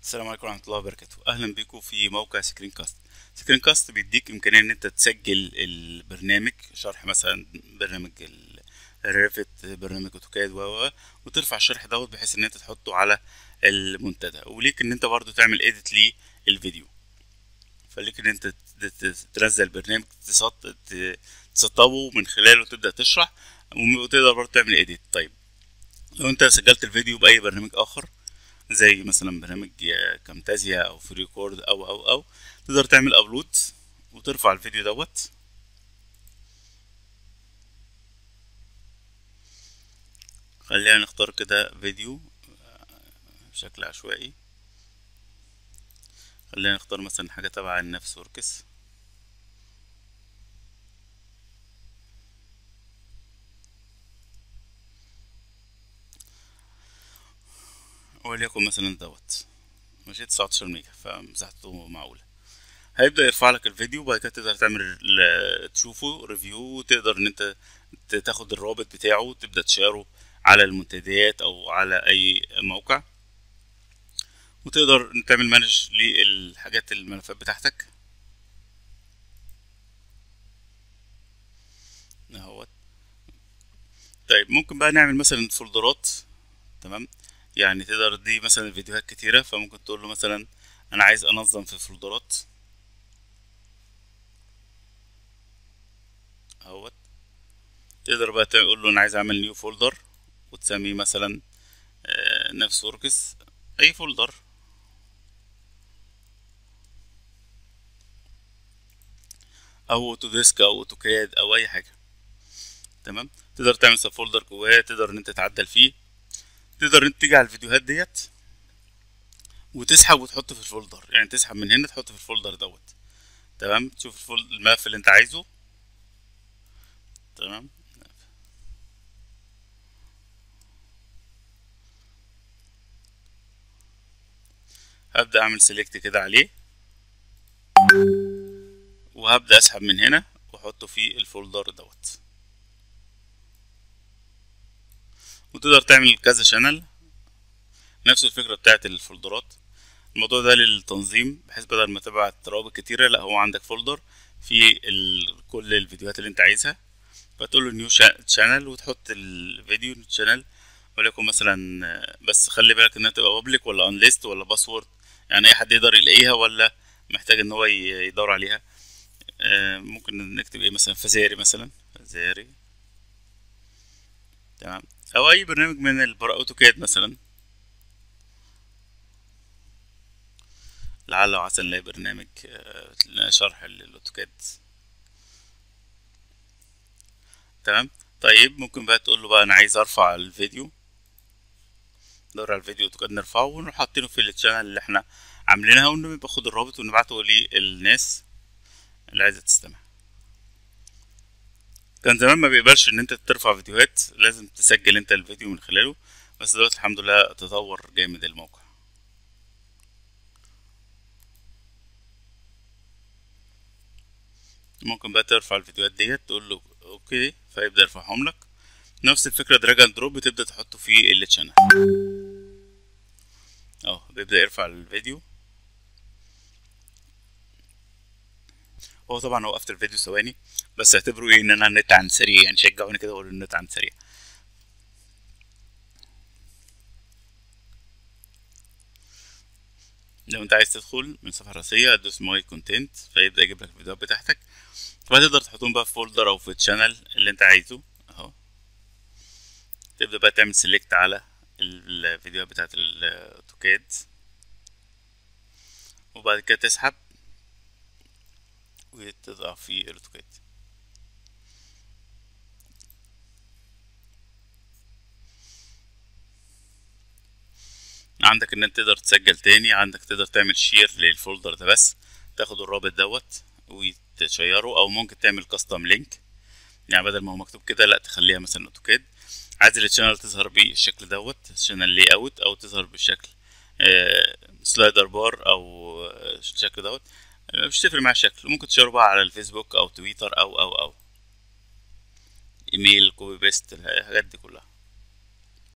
السلام عليكم ورحمة الله وبركاته أهلا بيكم في موقع سكرين كاست سكرين كاست بيديك إمكانية إن أنت تسجل البرنامج شرح مثلا برنامج ال- الريفت برنامج أوتوكاد و و وترفع الشرح دوت بحيث إن أنت تحطه على المنتدى وليك إن أنت برضو تعمل إيديت للفيديو فليك إن أنت ت- ت- تنزل برنامج تسط- ت- تسطبه من خلاله تبدأ تشرح وتقدر برضو تعمل إيديت طيب لو أنت سجلت الفيديو بأي برنامج آخر زي مثلا برنامج كامتازيا او فري كورد او او او تقدر تعمل ابلود وترفع الفيديو دوت خلينا نختار كده فيديو بشكل عشوائي خلينا نختار مثلا حاجة تبع النفس وركس وليكن مثلا دوت ماشي 19 ميجا فمساحته معقولة هيبدأ يرفع لك الفيديو وبعد كده تقدر تعمل ل- تشوفه ريفيو وتقدر ان انت ت- تاخد الرابط بتاعه وتبدأ تشاره على المنتديات او على اي موقع وتقدر تعمل مانج للحاجات الملفات بتاعتك اهوت طيب ممكن بقى نعمل مثلا فولدرات تمام يعني تقدر دي مثلا فيديوهات كتيرة فممكن تقول له مثلا انا عايز انظم في فولدرات اهوت تقدر بقى تقول له انا عايز اعمل نيو فولدر وتسميه مثلا آه، نفس وركس اي فولدر او اوتوديسك او اوتوكاد او اي حاجه تمام تقدر تعمل سب فولدر جواه تقدر ان انت تعدل فيه تقدر ان انت تيجي على الفيديوهات ديت وتسحب وتحط في الفولدر يعني تسحب من هنا تحط في الفولدر دوت تمام تشوف الفول- الملف اللي انت عايزه تمام هبدأ اعمل سيلكت كده عليه وهبدأ اسحب من هنا واحطه في الفولدر دوت وتقدر تعمل كذا شانل نفس الفكرة بتاعت الفولدرات الموضوع ده للتنظيم بحيث بدل ما تبعت روابط كتيرة لا هو عندك فولدر فيه ال... كل الفيديوهات اللي انت عايزها فتقول له نيو شانل وتحط الفيديو شانل وليكن مثلا آه، بس خلي بالك انها تبقى بابليك ولا انليست ولا باسورد يعني اي حد يقدر يلاقيها ولا محتاج ان هو ي- يدور عليها آه، ممكن نكتب ايه مثلا فزاري مثلا فزاري تمام او اي برنامج من البر اوتوكاد مثلا لعل وعسى نلاقي برنامج آه، شرح للاوتوكاد تمام طيب ممكن بقى تقول له بقى انا عايز ارفع الفيديو دور على الفيديو اوتوكاد نرفعه ونروح حاطينه في الشانل اللي احنا عاملينها وناخد الرابط ونبعته للناس اللي عايزه تستمع كان زمان ما بيقبلش ان انت ترفع فيديوهات لازم تسجل انت الفيديو من خلاله بس دلوقتي الحمد لله تطور جامد الموقع ممكن بقى ترفع الفيديوهات ديت تقول له اوكي فيبدأ يرفعهم لك نفس الفكرة دراج اند دروب بتبدأ تحطه في التشانل اه بيبدأ يرفع الفيديو هو طبعا وقفت الفيديو ثواني بس اعتبروا ايه ان انا النت عن سريع يعني شجعوني كده وقولوا النت عن سريع لو انت عايز تدخل من صفحة رئيسية تدوس ماي كونتنت فيبدأ يجيب لك الفيديوهات بتاعتك وهتقدر تحطهم بقى في فولدر او في تشانل اللي انت عايزه اهو تبدأ بقى تعمل سيلكت على الفيديوهات بتاعت الاوتوكاد وبعد كده تسحب وتضع في الاوتوكاد عندك ان انت تقدر تسجل تاني عندك تقدر تعمل شير للفولدر ده بس تاخد الرابط دوت وتشيره او ممكن تعمل كاستم لينك يعني بدل ما هو مكتوب كده لا تخليها مثلا اوتوكاد عايز الشانل تظهر بالشكل دوت شانل لي اوت او تظهر بالشكل آه، سلايدر بار او آه، الشكل دوت آه، مش تفرق مع الشكل ممكن تشيره بقى على الفيسبوك او تويتر او او او ايميل كوبي بيست الحاجات دي كلها